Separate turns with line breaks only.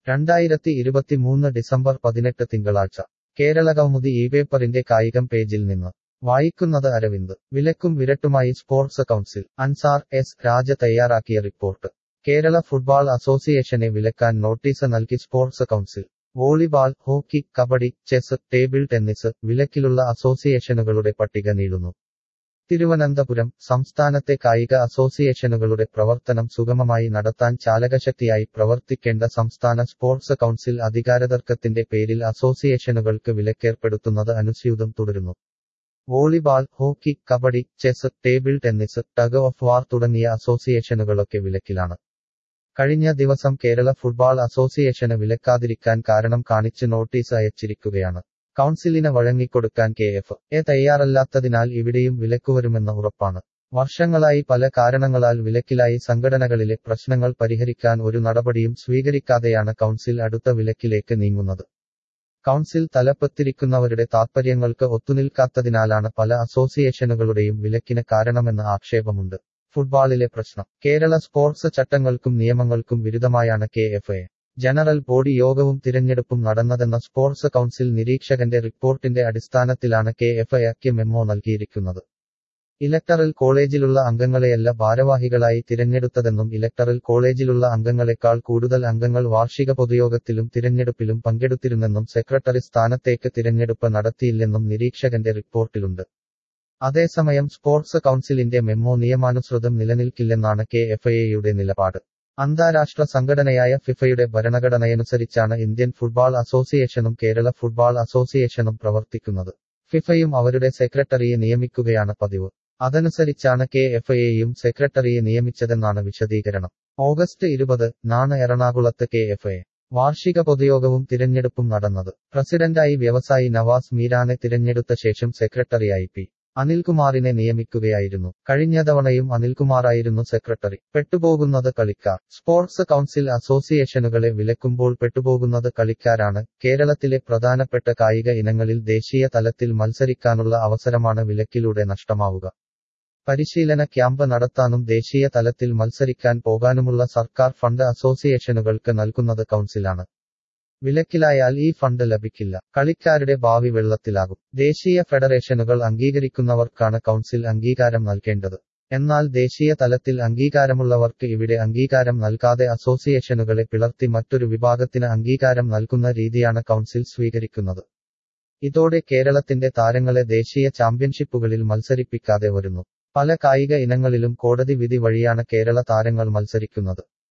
രണ്ടായിരത്തി ഇരുപത്തിമൂന്ന് ഡിസംബർ പതിനെട്ട് തിങ്കളാഴ്ച കേരളകൗമുദി ഈ പേപ്പറിന്റെ കായികം പേജിൽ നിന്ന് വായിക്കുന്നത് അരവിന്ദ് വിലക്കും വിരട്ടുമായി sports council Ansar S Raja തയ്യാറാക്കിയ റിപ്പോർട്ട് കേരള ഫുട്ബാൾ അസോസിയേഷനെ വിലക്കാൻ നോട്ടീസ് നൽകി sports council volleyball hockey kabaddi chess table tennis വിലക്കിലുള്ള അസോസിയേഷനുകളുടെ പട്ടിക നീളുന്നു തിരുവനന്തപുരം സംസ്ഥാനത്തെ കായിക അസോസിയേഷനുകളുടെ പ്രവർത്തനം സുഗമമായി നടത്താൻ ചാലകശക്തിയായി പ്രവർത്തിക്കേണ്ട സംസ്ഥാന സ്പോർട്സ് കൗൺസിൽ അധികാരതർക്കത്തിന്റെ പേരിൽ അസോസിയേഷനുകൾക്ക് വിലക്കേർപ്പെടുത്തുന്നത് അനുസ്യൂതം തുടരുന്നു volleyball hockey kabaddi chess table tennis tug of war തുടങ്ങിയ അസോസിയേഷനുകളൊക്കെ വിലക്കിലാണ് കഴിഞ്ഞ ദിവസം കേരള ഫുട്ബാൾ അസോസിയേഷന് വിലക്കാതിരിക്കാൻ കാരണം കാണിച്ച് നോട്ടീസ് അയച്ചിരിക്കുകയാണ് കൗൺസിലിന് വഴങ്ങിക്കൊടുക്കാൻ കെ എഫ് എ തയ്യാറല്ലാത്തതിനാൽ ഇവിടെയും വിലക്കുവരുമെന്ന ഉറപ്പാണ് വർഷങ്ങളായി പല കാരണങ്ങളാൽ വിലക്കിലായി സംഘടനകളിലെ പ്രശ്നങ്ങൾ പരിഹരിക്കാൻ ഒരു നടപടിയും സ്വീകരിക്കാതെയാണ് കൗൺസിൽ അടുത്ത വിലക്കിലേക്ക് നീങ്ങുന്നത് കൗൺസിൽ തലപ്പത്തിരിക്കുന്നവരുടെ താത്പര്യങ്ങൾക്ക് ഒത്തുനിൽക്കാത്തതിനാലാണ് പല അസോസിയേഷനുകളുടെയും വിലക്കിന് കാരണമെന്ന് ആക്ഷേപമുണ്ട് ഫുട്ബാളിലെ പ്രശ്നം കേരള സ്പോർട്സ് ചട്ടങ്ങൾക്കും നിയമങ്ങൾക്കും വിരുദ്ധമായാണ് K F A general body യോഗവും തിരഞ്ഞെടുപ്പും നടന്നതെന്ന സ്പോർട്സ് കൗൺസിൽ നിരീക്ഷകന്റെ റിപ്പോർട്ടിന്റെ അടിസ്ഥാനത്തിലാണ് കെ എഫ് എക്ക് മെമ്മോ നൽകിയിരിക്കുന്നത് ഇലക്ടറൽ കോളേജിലുള്ള അംഗങ്ങളെയല്ല ഭാരവാഹികളായി തിരഞ്ഞെടുത്തതെന്നും ഇലക്ടറൽ കോളേജിലുള്ള അംഗങ്ങളെക്കാൾ കൂടുതൽ അംഗങ്ങൾ വാർഷിക പൊതുയോഗത്തിലും തിരഞ്ഞെടുപ്പിലും പങ്കെടുത്തിരുന്നെന്നും സെക്രട്ടറി സ്ഥാനത്തേക്ക് തിരഞ്ഞെടുപ്പ് നടത്തിയില്ലെന്നും നിരീക്ഷകന്റെ റിപ്പോർട്ടിലുണ്ട് അതേസമയം സ്പോർട്സ് കൗൺസിലിന്റെ മെമ്മോ നിയമാനുസൃതം നിലനിൽക്കില്ലെന്നാണ് കെ എഫ് എയുടെ നിലപാട് അന്താരാഷ്ട്ര സംഘടനയായ ഫിഫയുടെ ഭരണഘടനയനുസരിച്ചാണ് ഇന്ത്യൻ ഫുട്ബാൾ അസോസിയേഷനും കേരള ഫുട്ബാൾ അസോസിയേഷനും പ്രവർത്തിക്കുന്നത് ഫിഫയും അവരുടെ സെക്രട്ടറിയെ നിയമിക്കുകയാണ് പതിവ് അതനുസരിച്ചാണ് കെ എഫ് എയും സെക്രട്ടറിയെ നിയമിച്ചതെന്നാണ് വിശദീകരണം ഓഗസ്റ്റ് ഇരുപത് നാണ് എറണാകുളത്ത് കെ എഫ് എ വാർഷിക പൊതുയോഗവും തിരഞ്ഞെടുപ്പും നടന്നത് പ്രസിഡന്റായി വ്യവസായി നവാസ് മീരാനെ തിരഞ്ഞെടുത്ത ശേഷം സെക്രട്ടറിയായി പി അനിൽകുമാറിനെ നിയമിക്കുകയായിരുന്നു കഴിഞ്ഞ തവണയും അനിൽകുമാറായിരുന്നു സെക്രട്ടറി പെട്ടുപോകുന്നത് കളിക്കാർ സ്പോർട്സ് കൗൺസിൽ അസോസിയേഷനുകളെ വിലക്കുമ്പോൾ പെട്ടുപോകുന്നത് കളിക്കാരാണ് കേരളത്തിലെ പ്രധാനപ്പെട്ട കായിക ഇനങ്ങളിൽ ദേശീയ തലത്തിൽ മത്സരിക്കാനുള്ള അവസരമാണ് വിലക്കിലൂടെ നഷ്ടമാവുക പരിശീലന ക്യാമ്പ് നടത്താനും ദേശീയ തലത്തിൽ മത്സരിക്കാൻ പോകാനുമുള്ള സർക്കാർ ഫണ്ട് അസോസിയേഷനുകൾക്ക് നൽകുന്നത് കൗൺസിലാണ് വിലക്കിലായാൽ ഈ ഫണ്ട് ലഭിക്കില്ല കളിക്കാരുടെ ഭാവി വെള്ളത്തിലാകും ദേശീയ ഫെഡറേഷനുകൾ അംഗീകരിക്കുന്നവർക്കാണ് കൗൺസിൽ അംഗീകാരം നൽകേണ്ടത് എന്നാൽ ദേശീയ തലത്തിൽ അംഗീകാരമുള്ളവർക്ക് ഇവിടെ അംഗീകാരം നൽകാതെ അസോസിയേഷനുകളെ പിളർത്തി മറ്റൊരു വിഭാഗത്തിന് അംഗീകാരം നൽകുന്ന രീതിയാണ് കൗൺസിൽ സ്വീകരിക്കുന്നത് ഇതോടെ കേരളത്തിന്റെ താരങ്ങളെ ദേശീയ ചാമ്പ്യൻഷിപ്പുകളിൽ മത്സരിപ്പിക്കാതെ വരുന്നു പല കായിക ഇനങ്ങളിലും കോടതി വിധി വഴിയാണ് കേരള താരങ്ങൾ മത്സരിക്കുന്നത്